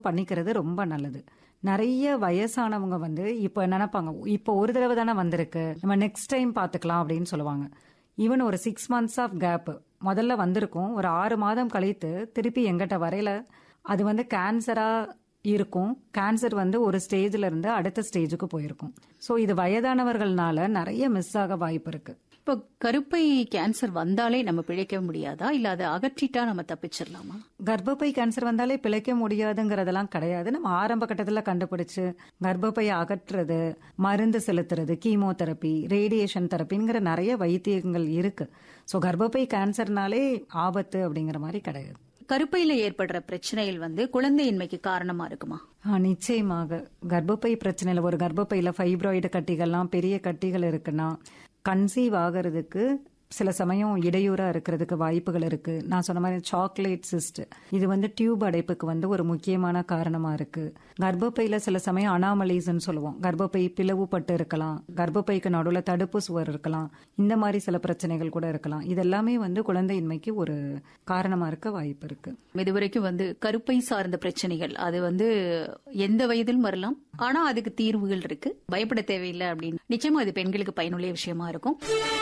பண்ணிக்கிறது ரொம்ப நல்லது நிறைய வயசானவங்க வந்து இப்போ நினைப்பாங்க இப்போ ஒரு தடவை தானே வந்திருக்கு நம்ம நெக்ஸ்ட் டைம் பார்த்துக்கலாம் அப்படின்னு சொல்லுவாங்க ஈவன் ஒரு சிக்ஸ் மந்த்ஸ் ஆஃப் கேப் முதல்ல வந்திருக்கும் ஒரு ஆறு மாதம் கழித்து திருப்பி எங்கிட்ட வரையில அது வந்து கேன்சரா இருக்கும் கேன்சர் வந்து ஒரு ஸ்டேஜ்ல இருந்து அடுத்த ஸ்டேஜுக்கு போயிருக்கும் ஸோ இது வயதானவர்கள்னால நிறைய மிஸ் ஆக வாய்ப்பு இருக்கு இப்போ கருப்பை கேன்சர் வந்தாலே நம்ம பிழைக்க முடியாதா இல்ல அதை அகற்றிட்டா நம்ம தப்பிச்சிடலாமா கர்ப்பப்பை கேன்சர் வந்தாலே பிழைக்க முடியாதுங்கிறதெல்லாம் கிடையாது நம்ம ஆரம்ப கட்டத்தில் கண்டுபிடிச்சு கர்ப்பப்பையை அகற்றுறது மருந்து செலுத்துறது கீமோதெரப்பி ரேடியேஷன் தெரப்பிங்கிற நிறைய வைத்தியங்கள் இருக்கு ஸோ கர்ப்பப்பை கேன்சர்னாலே ஆபத்து அப்படிங்கிற மாதிரி கிடையாது கருப்பையில ஏற்படுற பிரச்சனைகள் வந்து குழந்தையின்மைக்கு காரணமா இருக்குமா ஆ, நிச்சயமாக கர்ப்பப்பை பிரச்சனையில் ஒரு கர்ப்பப்பையில் ஃபைப்ராய்டு கட்டிகள்லாம் பெரிய கட்டிகள் இருக்குன்னா கன்சீவ் ஆகிறதுக்கு சில சமயம் இடையூறா இருக்கிறதுக்கு வாய்ப்புகள் இருக்கு நான் சொன்ன மாதிரி சாக்லேட் சிஸ்ட் இது வந்து டியூப் அடைப்புக்கு வந்து ஒரு முக்கியமான காரணமா இருக்கு கர்ப்பப்பையில சில சமயம் அனாமலிஸ்ன்னு சொல்லுவோம் கர்ப்பப்பை பிளவுபட்டு இருக்கலாம் கர்ப்பப்பைக்கு நடுவில் தடுப்பு சுவர் இருக்கலாம் இந்த மாதிரி சில பிரச்சனைகள் கூட இருக்கலாம் இதெல்லாமே வந்து குழந்தையின்மைக்கு ஒரு காரணமா இருக்க வாய்ப்பு இருக்கு இதுவரைக்கும் வந்து கருப்பை சார்ந்த பிரச்சனைகள் அது வந்து எந்த வயதிலும் வரலாம் ஆனா அதுக்கு தீர்வுகள் இருக்கு பயப்பட தேவையில்லை அப்படின்னு நிச்சயமா அது பெண்களுக்கு பயனுள்ள விஷயமா இருக்கும்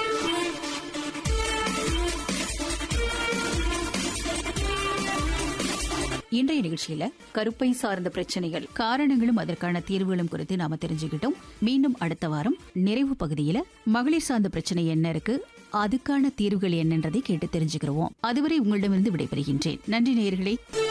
இன்றைய நிகழ்ச்சியில கருப்பை சார்ந்த பிரச்சனைகள் காரணங்களும் அதற்கான தீர்வுகளும் குறித்து நாம தெரிஞ்சுக்கிட்டோம் மீண்டும் அடுத்த வாரம் நிறைவு பகுதியில மகளிர் சார்ந்த பிரச்சனை என்ன இருக்கு அதுக்கான தீர்வுகள் என்னன்றதை கேட்டு தெரிஞ்சுக்கிறோம் அதுவரை உங்களிடமிருந்து விடைபெறுகின்றேன் நன்றி நேயர்களே